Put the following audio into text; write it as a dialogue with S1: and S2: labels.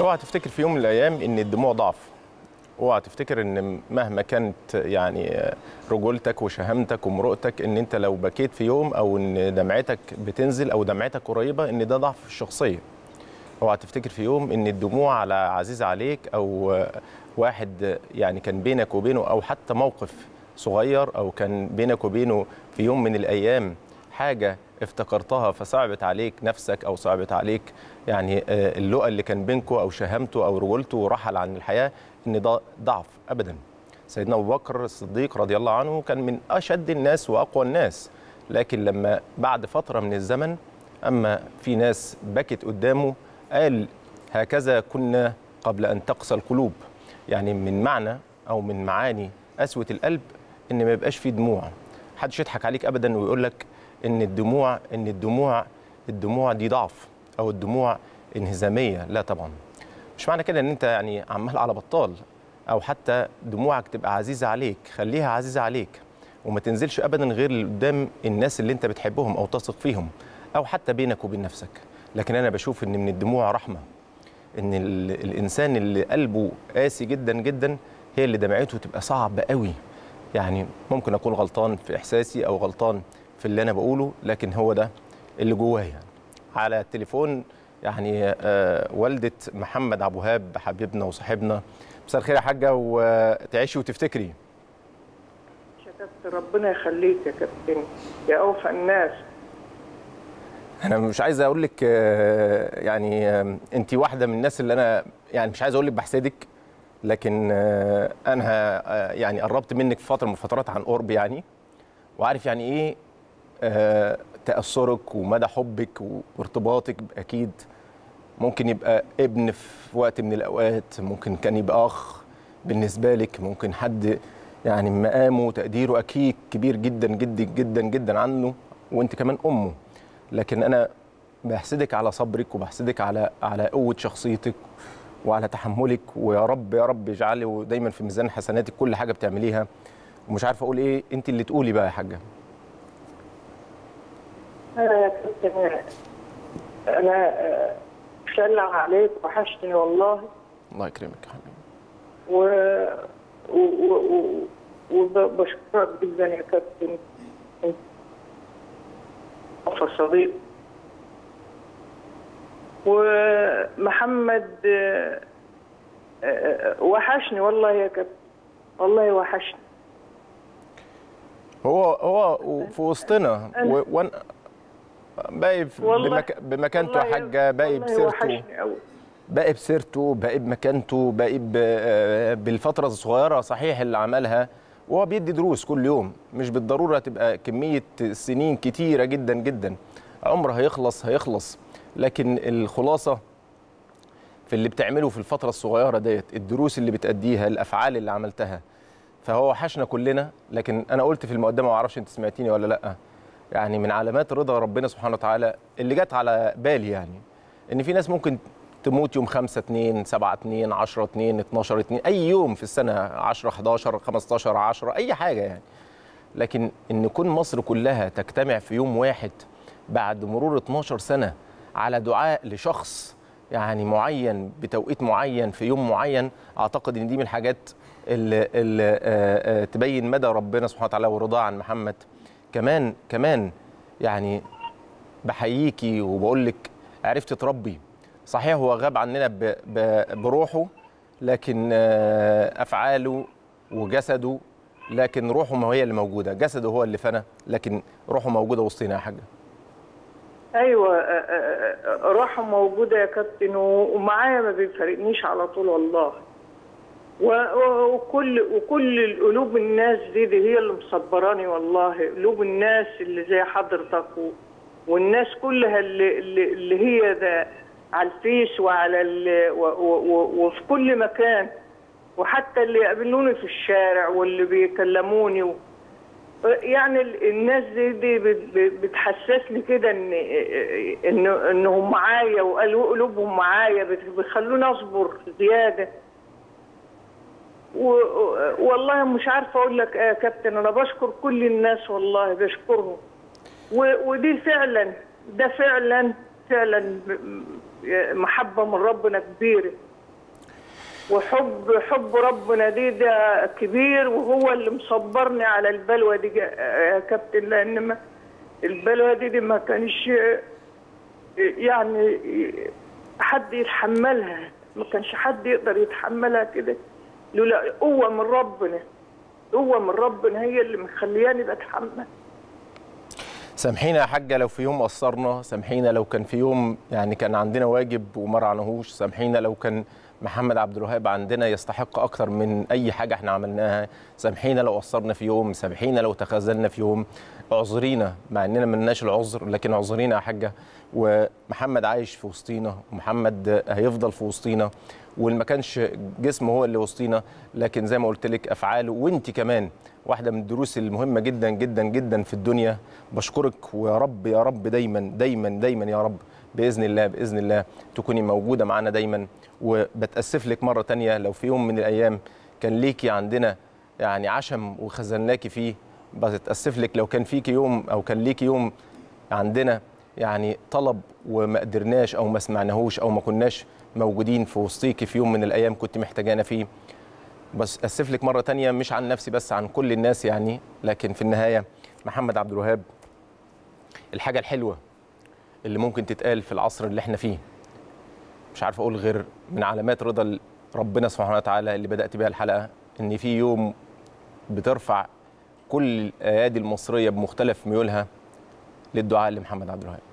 S1: اوعى تفتكر في يوم من الايام ان الدموع ضعف اوعى تفتكر ان مهما كانت يعني رجولتك وشهامتك ومرؤتك ان انت لو بكيت في يوم او ان دمعتك بتنزل او دمعتك قريبه ان ده ضعف في الشخصيه اوعى تفتكر في يوم ان الدموع على عزيز عليك او واحد يعني كان بينك وبينه او حتى موقف صغير او كان بينك وبينه في يوم من الايام حاجه افتكرتها فصعبت عليك نفسك او صعبت عليك يعني اللقى اللي كان بينكم او شهامته او رجولته ورحل عن الحياه ان ده ضعف ابدا سيدنا ابو بكر الصديق رضي الله عنه كان من اشد الناس واقوى الناس لكن لما بعد فتره من الزمن اما في ناس بكت قدامه قال هكذا كنا قبل ان تقسى القلوب يعني من معنى او من معاني قسوه القلب ان ما يبقاش فيه دموع محدش يضحك عليك ابدا ويقول لك ان الدموع ان الدموع الدموع دي ضعف او الدموع انهزاميه لا طبعا مش معنى كده ان انت يعني عمال على بطال او حتى دموعك تبقى عزيزه عليك خليها عزيزه عليك وما تنزلش ابدا غير قدام الناس اللي انت بتحبهم او تثق فيهم او حتى بينك وبين نفسك لكن انا بشوف ان من الدموع رحمه ان الانسان اللي قلبه قاسي جدا جدا هي اللي دمعته تبقى صعبه قوي يعني ممكن اكون غلطان في احساسي او غلطان في اللي انا بقوله لكن هو ده اللي جوايا يعني. على التليفون يعني آه والده محمد عبد الوهاب حبيبنا وصاحبنا مساء الخير يا حاجه وتعيشي وتفتكري
S2: يا كابتن ربنا يخليك يا كابتن يا اوفى الناس
S1: انا مش عايز اقول لك آه يعني آه انت واحده من الناس اللي انا يعني مش عايز اقول لك بحسدك لكن انا يعني قربت منك في فتره من الفترات عن قرب يعني وعارف يعني ايه تاثرك ومدى حبك وارتباطك اكيد ممكن يبقى ابن في وقت من الاوقات ممكن كان يبقى اخ بالنسبه لك ممكن حد يعني مقامه وتقديره اكيد كبير جدا جدا جدا جدا عنه وانت كمان امه لكن انا بحسدك على صبرك وبحسدك على على قوه شخصيتك وعلى تحملك ويا رب يا رب اجعله دايما في ميزان حسناتك كل حاجه بتعمليها ومش عارف اقول ايه انت اللي تقولي بقى يا حاجه
S2: انا يا كابتن انا بشلع عليك وحشتني والله
S1: الله يكرمك يا حبيبي
S2: و و و وبشكرك جدا يا كابتن انت صديق ومحمد وحشني والله يا كابتن والله وحشني
S1: هو هو في وسطنا وانا باقي بمك... بمكانته يا حاجه باقي بسيرته باقي بسيرته باقي بمكانته باقي ب... بالفتره الصغيره صحيح اللي عملها وهو بيدي دروس كل يوم مش بالضروره تبقى كميه سنين كتيره جدا جدا عمر هيخلص هيخلص لكن الخلاصه في اللي بتعمله في الفتره الصغيره ديت الدروس اللي بتأديها الافعال اللي عملتها فهو وحشنا كلنا لكن انا قلت في المقدمه ما اعرفش انت سمعتيني ولا لا يعني من علامات رضا ربنا سبحانه وتعالى اللي جت على بالي يعني ان في ناس ممكن تموت يوم 5 2 7 2 10 2 12 2 اي يوم في السنه 10 11 15 10 اي حاجه يعني لكن ان كون مصر كلها تجتمع في يوم واحد بعد مرور 12 سنه على دعاء لشخص يعني معين بتوقيت معين في يوم معين اعتقد ان دي من الحاجات اللي, اللي تبين مدى ربنا سبحانه وتعالى ورضاه عن محمد كمان كمان يعني بحييكي وبقول لك عرفت تربي صحيح هو غاب عننا بروحه لكن افعاله وجسده لكن روحه ما هي اللي موجوده جسده هو اللي فنى لكن روحه موجوده وسطنا يا حاجه
S2: ايوه روحه موجوده يا كابتن ومعايا ما بيفارقنيش على طول والله وكل وكل القلوب الناس دي, دي هي اللي مصبراني والله قلوب الناس اللي زي حضرتك والناس كلها اللي, اللي, اللي هي ده على الفيس وعلى و و وفي كل مكان وحتى اللي يقابلوني في الشارع واللي بيكلموني و يعني الناس دي, دي بتحسسني كده ان ان انهم معايا وقالوا قلوبهم معايا بيخلوني اصبر زياده والله مش عارفه اقول لك ايه يا كابتن انا بشكر كل الناس والله بشكرهم ودي فعلا ده فعلا فعلا محبه من ربنا كبيره وحب حب ربنا دي ده كبير وهو اللي مصبرني على البلوى دي جا- يا كابتن لان ما البلوى دي, دي ما كانش يعني حد يتحملها ما كانش حد يقدر يتحملها كده لولا قوة من ربنا قوة من ربنا هي اللي مخلياني بتحمل
S1: سامحينا يا حاجة لو في يوم قصرنا سامحينا لو كان في يوم يعني كان عندنا واجب وما رعناهوش سامحينا لو كان محمد عبد الوهاب عندنا يستحق أكتر من أي حاجة احنا عملناها سامحينا لو قصرنا في يوم سامحينا لو تخاذلنا في يوم اعذرينا مع اننا ملناش العذر لكن اعذرينا يا حاجة ومحمد عايش في وسطينا ومحمد هيفضل في وسطينا واللي كانش جسمه هو اللي وسطينا لكن زي ما قلت لك افعاله وانت كمان واحده من الدروس المهمه جدا جدا جدا في الدنيا بشكرك ويا رب يا رب دايما دايما دايما يا رب باذن الله باذن الله تكوني موجوده معانا دايما وبتاسف لك مره تانية لو في يوم من الايام كان ليكي عندنا يعني عشم وخذلناكي فيه بتاسف لك لو كان فيكي يوم او كان ليكي يوم عندنا يعني طلب وما قدرناش او ما سمعناهوش او ما كناش موجودين في وسطيكي في يوم من الايام كنت محتاجانا فيه بس اسف لك مره تانية مش عن نفسي بس عن كل الناس يعني لكن في النهايه محمد عبد الوهاب الحاجه الحلوه اللي ممكن تتقال في العصر اللي احنا فيه مش عارف اقول غير من علامات رضا ربنا سبحانه وتعالى اللي بدات بيها الحلقه ان في يوم بترفع كل الايادي المصريه بمختلف ميولها للدعاء لمحمد عبد الوهاب